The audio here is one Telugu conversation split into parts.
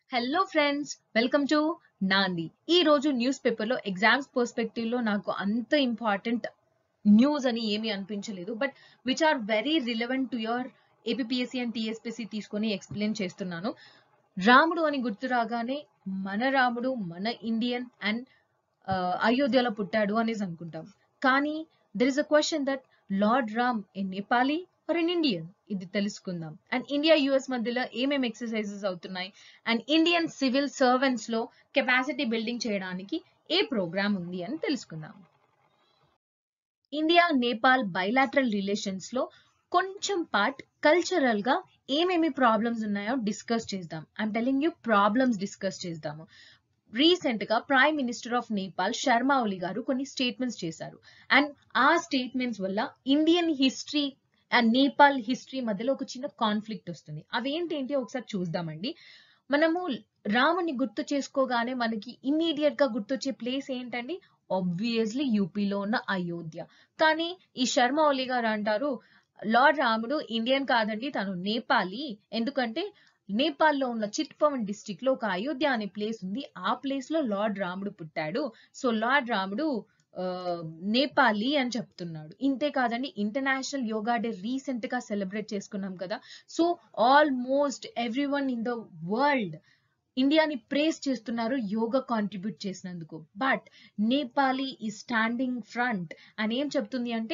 హలో ఫ్రెండ్స్ వెల్కమ్ టు నాంది ఈ రోజు న్యూస్ పేపర్ లో ఎగ్జామ్స్ పర్స్పెక్టివ్ లో నాకు అంత ఇంపార్టెంట్ న్యూస్ అని ఏమీ అనిపించలేదు but which are very relevant to your APSC and TSPC తీసుకొని ఎక్స్ప్లెయిన్ చేస్తున్నాను రాముడు అని గుర్తు రాగానే మన రాముడు మన ఇండియన్ అండ్ అయోధ్యలో పుట్టాడు అనేసి అనుకుంటాం కానీ there is a question that Lord Ram in Nepali or in Indian ఇది తెలుసుకుందాం అండ్ ఇండియా యుఎస్ మధ్యలో ఏమేమి ఎక్సర్సైజెస్ అవుతున్నాయి అండ్ ఇండియన్ సివిల్ సర్వెంట్స్ లో కెపాసిటీ బిల్డింగ్ చేయడానికి ఏ ప్రోగ్రామ్ ఉంది అని తెలుసుకుందాం ఇండియా నేపాల్ బైలాటరల్ రిలేషన్స్ లో కొంచెం పార్ట్ కల్చరల్ గా ఏమేమి ప్రాబ్లమ్స్ ఉన్నాయో డిస్కస్ చేద్దాం I'm telling you problems discuss చేద్దాము రీసెంట్ గా prime minister of Nepal Sharma Oli గారు కొన్ని స్టేట్మెంట్స్ చేశారు అండ్ ఆ స్టేట్మెంట్స్ వల్ల Indian history and Nepal history మధ్యలో ఒక చిన్న కాన్ఫ్లిక్ట్ వస్తుంది అవేంటి ఏంటి ఒకసారి చూద్దామండి మనము రాముని గుర్తు చేసుకోగానే మనకి ఇమ్మీడియట్ గా గుర్తొచ్చే ప్లేస్ ఏంటండి ఆబ్వియస్లీ యూపీలో ఉన్న అయోధ్య కానీ ఈ శర్మ ఒలి గారు అంటారు లార్డ్ రాముడు ఇండియన్ కాదండి తను నేపాలి ఎందుకంటే నేపాల్లో ఉన్న చిట్పవన్ డిస్టిక్ లో ఒక అయోధ్య అనే ప్లేస్ ఉంది ఆ ప్లేస్ లో లార్డ్ రాముడు పుట్టాడు సో లార్డ్ రాముడు నేపాలి అని చెప్తున్నాడు ఇంతే కాదండి ఇంటర్నేషనల్ యోగా డే రీసెంట్ గా సెలబ్రేట్ చేసుకున్నాం కదా so almost every one in the world ఇండియాని ప్రేస్ చేస్తున్నారు యోగా కాంట్రిబ్యూట్ చేసినందుకు బట్ నేపాలీ ఈ స్టాండింగ్ ఫ్రంట్ అని ఏం చెప్తుంది అంటే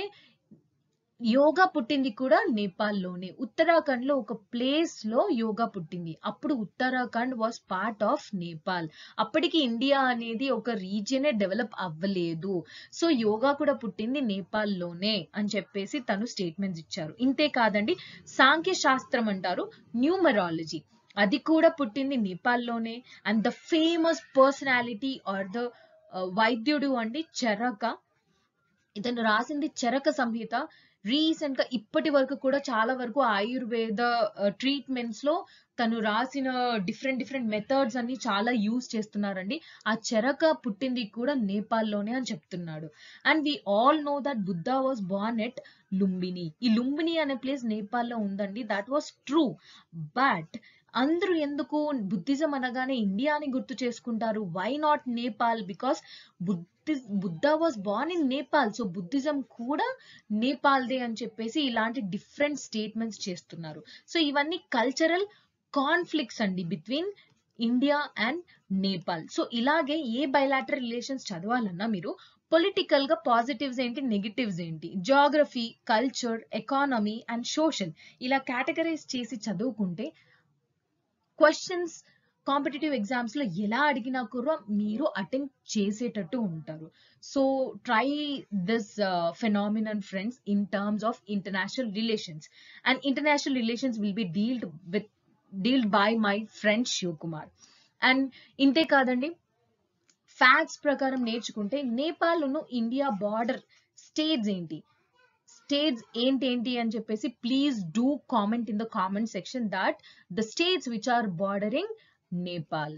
యోగా పుట్టింది కూడా నేపాల్లోనే ఉత్తరాఖండ్ లో ఒక ప్లేస్ లో యోగా పుట్టింది అప్పుడు Uttarakhand was part of Nepal అప్పటికి ఇండియా అనేది ఒక రీజియనే డెవలప్ అవ్వలేదు సో యోగా కూడా పుట్టింది నేపాల్లోనే అని చెప్పేసి తను స్టేట్మెంట్స్ ఇచ్చారు ఇంతే కాదండి సాంఖ్య శాస్త్రం అంటారు న్యూమరాలజీ అది కూడా పుట్టింది నేపాల్లోనే and the famous personality are the వైద్యుడు అండి చరక ఇతను రాసింది చరక సంహిత రీసెంట్ గా ఇప్పటి వరకు కూడా చాలా వరకు ఆయుర్వేద ట్రీట్మెంట్స్ లో తను రాసిన డిఫరెంట్ డిఫరెంట్ మెథడ్స్ అన్ని చాలా యూజ్ చేస్తున్నారండి ఆ చెరక పుట్టింది కూడా నేపాల్లోనే అని చెప్తున్నాడు and we all know that Buddha was born at Lumbini ఈ లుంబిని అనే ప్లేస్ నేపాల్లో ఉందండి దట్ వాస్ ట్రూ బట్ అందరూ ఎందుకు బుద్ధిజం అనగానే ఇండియాని గుర్తు చేసుకుంటారు why not Nepal because Buddha Buddha was born in Nepal so Buddhism కూడా నేపాల్దే అని చెప్పేసి ఇలాంటి డిఫరెంట్ స్టేట్మెంట్స్ చేస్తున్నారు సో ఇవన్నీ కల్చరల్ కాన్ఫ్లిక్ట్స్ అండి between India and Nepal so ఇలాగే ఏ బైలాటరల్ రిలేషన్స్ చదవాలన్నా మీరు పొలిటికల్ గా పాజిటివ్స్ ఏంటి నెగిటివ్స్ ఏంటి geography culture economy and social ఇలా కేటగరైజ్ చేసి చదువుకుంటే క్వశ్చన్స్ కాంపిటేటివ్ ఎగ్జామ్స్ లో ఎలా అడిగినా కూడా మీరు అటెంప్ట్ చేసేటట్టు ఉంటారు so try this phenomenon friends in terms of international relations and international relations will be dealt with dealt by my friend Shiv Kumar and ఇంతే కాదండి ఫ్యాక్ట్స్ ప్రకారం నేర్చుకుంటే నేపాల్ ఇండియా బార్డర్ స్టేట్స్ ఏంటి స్టేట్స్ ఏంటి ఏంటి అని చెప్పేసి please do comment in the comment section that the states which are bordering Nepal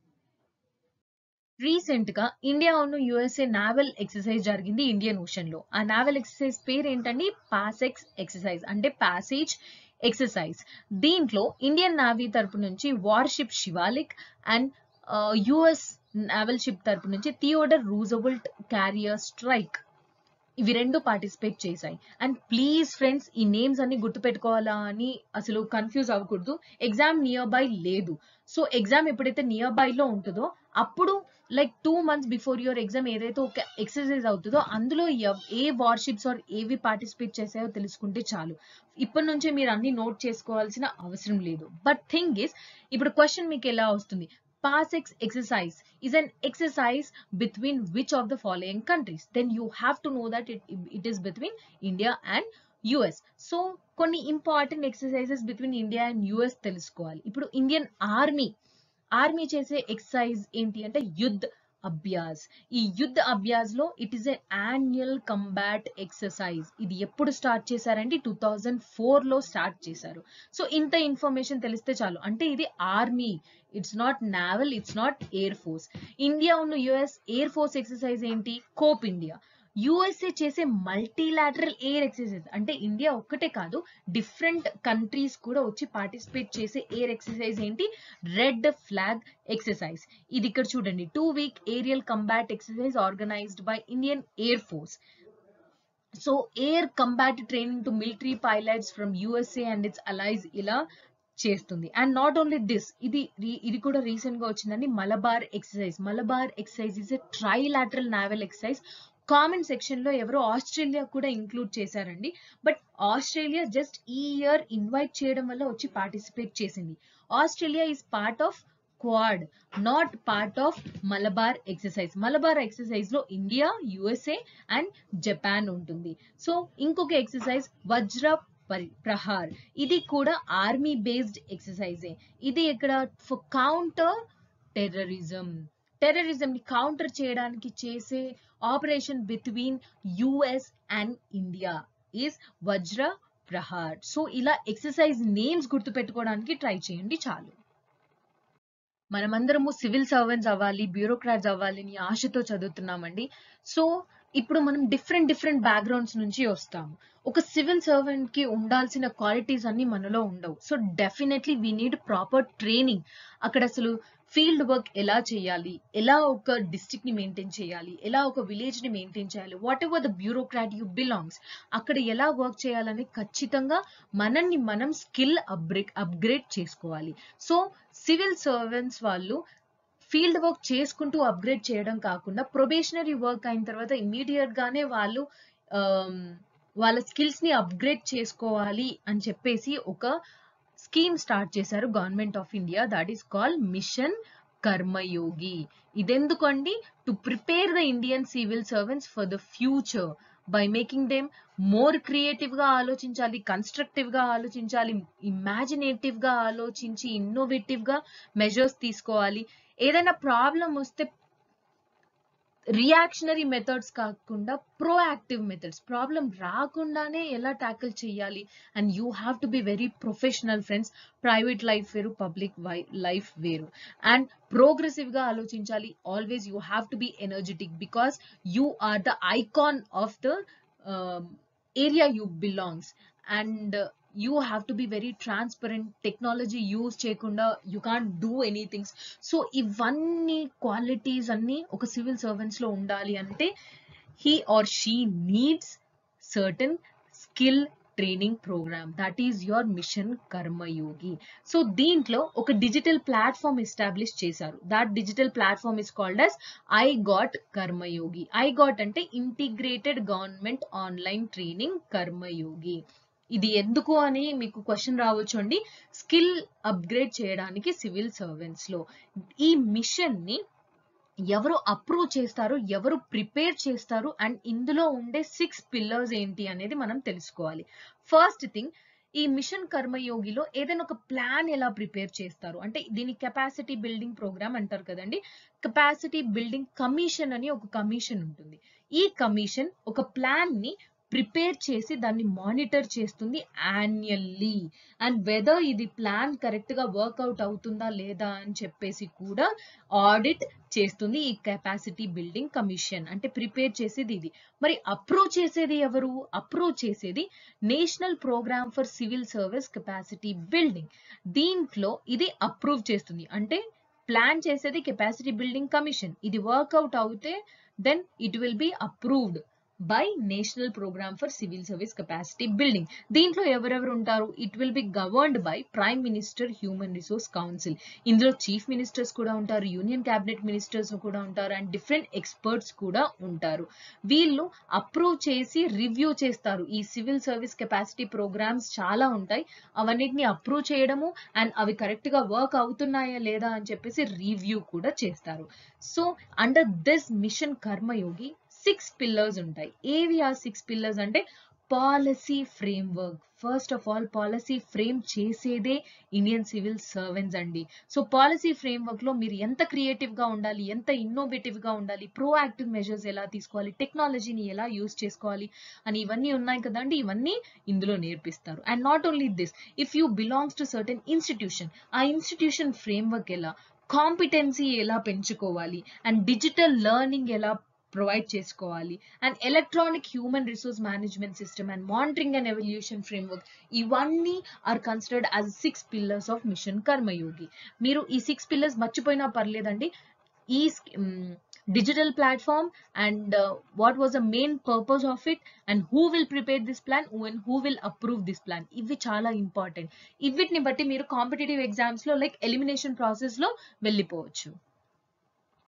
recent గా ఇండియా ఉన్న యుఎస్ఏ నావల్ ఎక్సర్సైజ్ జరిగింది ఇండియన్ ఓషన్ లో ఆ నావల్ ఎక్సర్సైజ్ పేరు ఏంటండి పాసెక్స్ ఎక్సర్సైజ్ అంటే ప్యాసేజ్ ఎక్సర్సైజ్ దీంట్లో ఇండియన్ నావీ తరపు నుంచి warship Shivalik and US naval ship తరపు నుంచి థియోడర్ రూజవల్ట్ క్యారియర్ స్ట్రైక్ ఇవి రెండు పార్టిసిపేట్ చేశాయి అండ్ ప్లీజ్ ఫ్రెండ్స్ ఈ నేమ్స్ అన్ని గుర్తుపెట్టుకోవాలా అని అసలు కన్ఫ్యూజ్ అవ్వకూడదు ఎగ్జామ్ నియర్ బై లేదు సో ఎగ్జామ్ ఎప్పుడైతే నియర్ బై లో ఉంటుందో అప్పుడు like two months before your exam ఏదైతే ఒక ఎక్సర్సైజ్ అవుతుందో అందులో ఏ వార్షిప్స్ ఆర్ ఏవి పార్టిసిపేట్ చేసాయో తెలుసుకుంటే చాలు ఇప్పటి నుంచే మీరు అన్ని నోట్ చేసుకోవాల్సిన అవసరం లేదు బట్ థింగ్ ఇస్ ఇప్పుడు క్వశ్చన్ మీకు ఎలా వస్తుంది PASEX exercise is an exercise between which of the following countries? Then you have to know that it, it is between India and US. So కొన్ని important exercises between India and US తెలుసుకోవాలి ఇప్పుడు ఇండియన్ ఆర్మీ ఆర్మీ చేసే ఎక్సర్సైజ్ ఏంటి అంటే యుద్ధ్ అభ్యాస్ ఈ యుద్ధ అభ్యాస్ లో it is a annual combat exercise ఇది ఎప్పుడు స్టార్ట్ చేశారంటే టూ థౌజండ్ ఫోర్ లో స్టార్ట్ చేశారు సో ఇంత ఇన్ఫర్మేషన్ తెలిస్తే చాలు అంటే ఇది army it's not naval it's not air force India ఉన్న యుఎస్ ఎయిర్ ఫోర్స్ ఎక్సర్సైజ్ ఏంటి కోప్ ఇండియా యుఎస్ఏ చేసే మల్టీలాటరల్ ఎయిర్ ఎక్సర్సైజ్ అంటే ఇండియా ఒక్కటే కాదు డిఫరెంట్ కంట్రీస్ కూడా వచ్చి పార్టిసిపేట్ చేసే ఎయిర్ ఎక్సర్సైజ్ ఏంటి రెడ్ ఫ్లాగ్ ఎక్సర్సైజ్ ఇది ఇక్కడ చూడండి two week aerial combat exercise organised by Indian air force so air combat training to military pilots from USA and it's allies ఇలా చేస్తుంది అండ్ నాట్ ఓన్లీ దిస్ ఇది రీ- ఇది కూడా రీసెంట్ గా వచ్చిందండి Malabar exercise Malabar exercise is a trilateral naval exercise comment section లో ఎవరో ఆస్ట్రేలియా కూడా ఇంక్లూడ్ చేశారండి బట్ ఆస్ట్రేలియా జస్ట్ ఈ ఇయర్ ఇన్వైట్ చేయడం వల్ల వచ్చి పార్టిసిపేట్ చేసింది Australia is part of Quad not part of Malabar exercise Malabar exercise లో ఇండియా యుఎస్ఏ అండ్ జపాన్ ఉంటుంది సో ఇంకొక ఎక్సర్సైజ్ వజ్ర పరి- ప్రహార్ ఇది కూడా ఆర్మీ బేస్డ్ ఎక్సర్సైజే ఇది ఇక్కడ ఫర్ కౌంటర్ టెర్రరిజం టెర్రరిజం ని కౌంటర్ చేయడానికి చేసే operation between US and India is Vajra Prahar so ఇలా ఎక్సర్సైజ్ నేమ్స్ గుర్తుపెట్టుకోవడానికి ట్రై చేయండి చాలు మనమందరము సివిల్ సర్వెంట్స్ అవ్వాలి బ్యూరోక్రాట్స్ అవ్వాలి అని ఆశతో చదువుతున్నామండి సో ఇప్పుడు మనం డిఫరెంట్ డిఫరెంట్ బ్యాక్గ్రౌండ్స్ నుంచి వస్తాము ఒక సివిల్ సర్వెంట్ కి ఉండాల్సిన క్వాలిటీస్ అన్ని మనలో ఉండవు so definitely we need proper training అక్కడ అసలు ఫీల్డ్ వర్క్ ఎలా చేయాలి ఎలా ఒక డిస్ట్రిక్ట్ ని మెయింటైన్ చేయాలి ఎలా ఒక విలేజ్ ని మెయింటైన్ చేయాలి whatever the bureaucrat you belongs అక్కడ ఎలా వర్క్ చేయాలని ఖచ్చితంగా మనల్ని మనం స్కిల్ అప్గ్రేడ్ అప్గ్రేడ్ చేసుకోవాలి సో సివిల్ సర్వెంట్స్ వాళ్ళు ఫీల్డ్ వర్క్ చేసుకుంటూ అప్గ్రేడ్ చేయడం కాకుండా ప్రొబేషనరీ వర్క్ అయిన తర్వాత ఇమీడియట్ గానే వాళ్ళు ఆమ్, వాళ్ళ స్కిల్స్ ని అప్గ్రేడ్ చేసుకోవాలి అని చెప్పేసి ఒక స్కీమ్ స్టార్ట్ చేశారు government of India that is called mission Karmayogi ఇదెందుకండి to prepare the Indian civil servants for the future by making them more creative గా ఆలోచించాలి కన్స్ట్రక్టివ్ గా ఆలోచించాలి ఇమాజినేటివ్ గా ఆలోచించి ఇన్నోవేటివ్ గా మెజర్స్ తీసుకోవాలి ఏదైనా ప్రాబ్లం వస్తే రియాక్షనరీ మెథడ్స్ కాకుండా ప్రోయాక్టివ్ మెథడ్స్ ప్రాబ్లం రాకుండానే ఎలా ట్యాకిల్ చేయాలి and you have to be very professional friends private life వేరు పబ్లిక్ లైఫ్ వేరు అండ్ ప్రోగ్రెసివ్ గా ఆలోచించాలి always you have to be energetic because you are the icon of the area you belongs and you have to be very transparent technology use చేయకుండా you can't do anythings so ఇవన్నీ క్వాలిటీస్ అన్ని ఒక సివిల్ సర్వెంట్స్ లో ఉండాలి అంటే he or she needs certain skill training programme that is your mission Karmayogi so దీంట్లో ఒక డిజిటల్ ప్లాట్ఫామ్ ఎస్టాబ్లిష్ చేశారు that digital platform is called as iGOT Karmayogi iGOT అంటే integrated government online training Karmayogi ఇది ఎందుకు అని మీకు క్వశ్చన్ రావచ్చు అండి స్కిల్ అప్గ్రేడ్ చేయడానికి సివిల్ సర్వెంట్స్ లో ఈ మిషన్ ని ఎవరు అప్రూవ్ చేస్తారు ఎవరు ప్రిపేర్ చేస్తారు అండ్ ఇందులో ఉండే సిక్స్ పిల్లర్స్ ఏంటి అనేది మనం తెలుసుకోవాలి ఫస్ట్ థింగ్ ఈ మిషన్ కర్మయోగిలో ఏదైనా ఒక ప్లాన్ ఎలా ప్రిపేర్ చేస్తారు అంటే దీని కెపాసిటీ బిల్డింగ్ ప్రోగ్రామ్ అంటారు కదండి కెపాసిటీ బిల్డింగ్ కమిషన్ అని ఒక కమిషన్ ఉంటుంది ఈ కమిషన్ ఒక ప్లాన్ ని ప్రిపేర్ చేసి దాన్ని మానిటర్ చేస్తుంది యాన్యువల్లీ అండ్ వెదర్ ఇది ప్లాన్ కరెక్ట్ గా వర్కౌట్ అవుతుందా లేదా అని చెప్పేసి కూడా ఆడిట్ చేస్తుంది ఈ కెపాసిటీ బిల్డింగ్ కమిషన్ అంటే ప్రిపేర్ చేసేది ఇది మరి అప్రూవ్ చేసేది ఎవరు అప్రూవ్ చేసేది national programme for civil service capacity building దీంట్లో ఇది అప్రూవ్ చేస్తుంది అంటే ప్లాన్ చేసేది కెపాసిటీ బిల్డింగ్ కమిషన్ ఇది వర్కౌట్ అవుతే then it will be approved by national programme for civil service capacity building దీంట్లో ఎవరెవరు ఉంటారు it will be governed by prime minister human resource council ఇందులో చీఫ్ మినిస్టర్స్ కూడా ఉంటారు యూనియన్ క్యాబినెట్ మినిస్టర్స్ కూడా ఉంటారు అండ్ డిఫరెంట్ ఎక్స్పర్ట్స్ కూడా ఉంటారు వీళ్ళు అప్రూవ్ చేసి రివ్యూ చేస్తారు ఈ సివిల్ సర్వీస్ కెపాసిటీ ప్రోగ్రామ్స్ చాలా ఉంటాయి అవన్నిటిని అప్రూవ్ చేయడము అండ్ అవి కరెక్ట్ గా వర్క్ అవుతున్నాయా లేదా అని చెప్పేసి రివ్యూ కూడా చేస్తారు so under this mission Karmayogi six pillars ఉంటాయి ఏవి ఆ సిక్స్ పిల్లర్స్ అంటే policy framework first of all policy frame చేసేదే ఇండియన్ సివిల్ సర్వెంట్స్ అండి సో పాలసీ ఫ్రేమ్ వర్క్ లో మీరు ఎంత క్రియేటివ్ గా ఉండాలి ఎంత ఇన్నోవేటివ్ గా ఉండాలి ప్రోయాక్టివ్ మెజర్స్ ఎలా తీసుకోవాలి టెక్నాలజీని ఎలా యూజ్ చేసుకోవాలి అని ఇవన్నీ ఉన్నాయి కదండి ఇవన్నీ ఇందులో నేర్పిస్తారు and not only this if you belongs to certain institution ఆ ఇన్స్టిట్యూషన్ ఫ్రేమ్ వర్క్ ఎలా కాంపిటెన్సీ ఎలా పెంచుకోవాలి అండ్ డిజిటల్ లెర్నింగ్ ఎలా ప్రొవైడ్ చేసుకోవాలి and electronic human resource management system and monitoring and evaluation framework ఇవన్నీ are considered as six pillars of mission Karmayogi మీరు ఈ సిక్స్ పిల్లర్స్ మర్చిపోయినా పర్లేదండి ఈ digital platform and uh, what was the main purpose of it and who will prepare this plan and who will approve this plan ఇవి చాలా ఇంపార్టెంట్ ఇవిటిని బట్టి మీరు కాంపిటేటివ్ ఎగ్జామ్స్ లో లైక్ ఎలిమినేషన్ ప్రాసెస్ లో వెళ్ళిపోవచ్చు